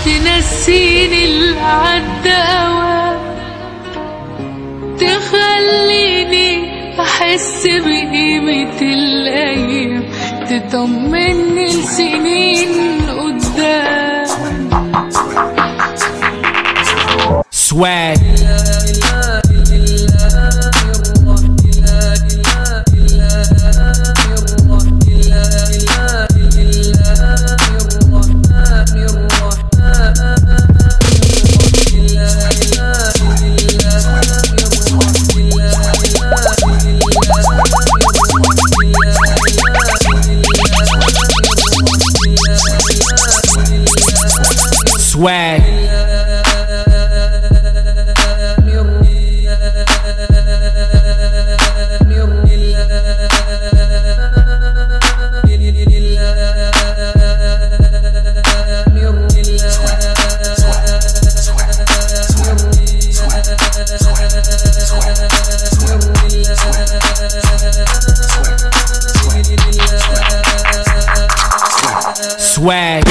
تنسيني اللي عدى أوام تخليني أحس بقيمة الأيام تطمني لسنين قدام swag swag swag